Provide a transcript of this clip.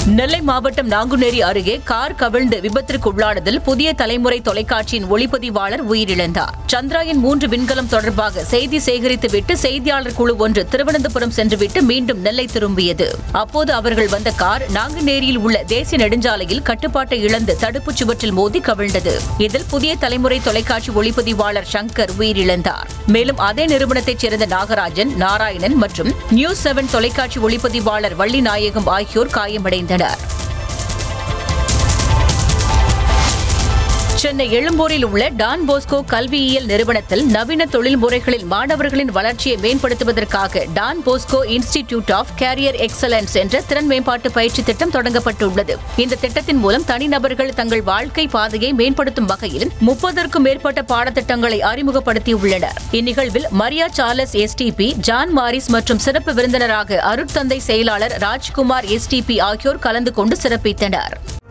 நெல்லை மாவட்டம் நாங்குநேரி அருகே கார் கவிழ்ந்து விபத்திற்குள்ளானதில் புதிய தலைமுறை தொலைக்காட்சியின் ஒளிப்பதிவாளர் உயிரிழந்தார் சந்திராயன் மூன்று விண்கலம் தொடர்பாக செய்தி சேகரித்துவிட்டு செய்தியாளர் குழு ஒன்று திருவனந்தபுரம் சென்றுவிட்டு மீண்டும் நெல்லை திரும்பியது அப்போது அவர்கள் வந்த கார் நாங்குநேரியில் உள்ள தேசிய நெடுஞ்சாலையில் கட்டுப்பாட்டை இழந்து தடுப்புச் சுவற்றில் மோதி கவிழ்ந்தது இதில் புதிய தலைமுறை தொலைக்காட்சி ஒளிப்பதிவாளர் சங்கர் உயிரிழந்தார் மேலும் அதே நிறுவனத்தைச் சேர்ந்த நாகராஜன் நாராயணன் மற்றும் நியூஸ் செவன் தொலைக்காட்சி ஒளிப்பதிவாளர் வள்ளிநாயகம் ஆகியோர் காயமடைந்தனர் சென்னை எழும்பூரில் உள்ள டான் போஸ்கோ கல்வியியல் நிறுவனத்தில் நவீன தொழில் முறைகளில் மாணவர்களின் வளர்ச்சியை மேம்படுத்துவதற்காக Don Bosco institute of career excellence என்ற திறன் மேம்பாட்டு பயிற்சி திட்டம் தொடங்கப்பட்டுள்ளது இந்த திட்டத்தின் மூலம் தனிநபர்கள் தங்கள் வாழ்க்கை பாதையை மேம்படுத்தும் வகையில் முப்பதற்கும் மேற்பட்ட பாடத்திட்டங்களை அறிமுகப்படுத்தியுள்ளனர் இந்நிகழ்வில் Maria Charles SDB John Maurice மற்றும் சிறப்பு விருந்தினராக அருட்தந்தை செயலாளர் ராஜ்குமார் எஸ்டிபி ஆகியோர் கலந்து கொண்டு சிறப்பித்தனர்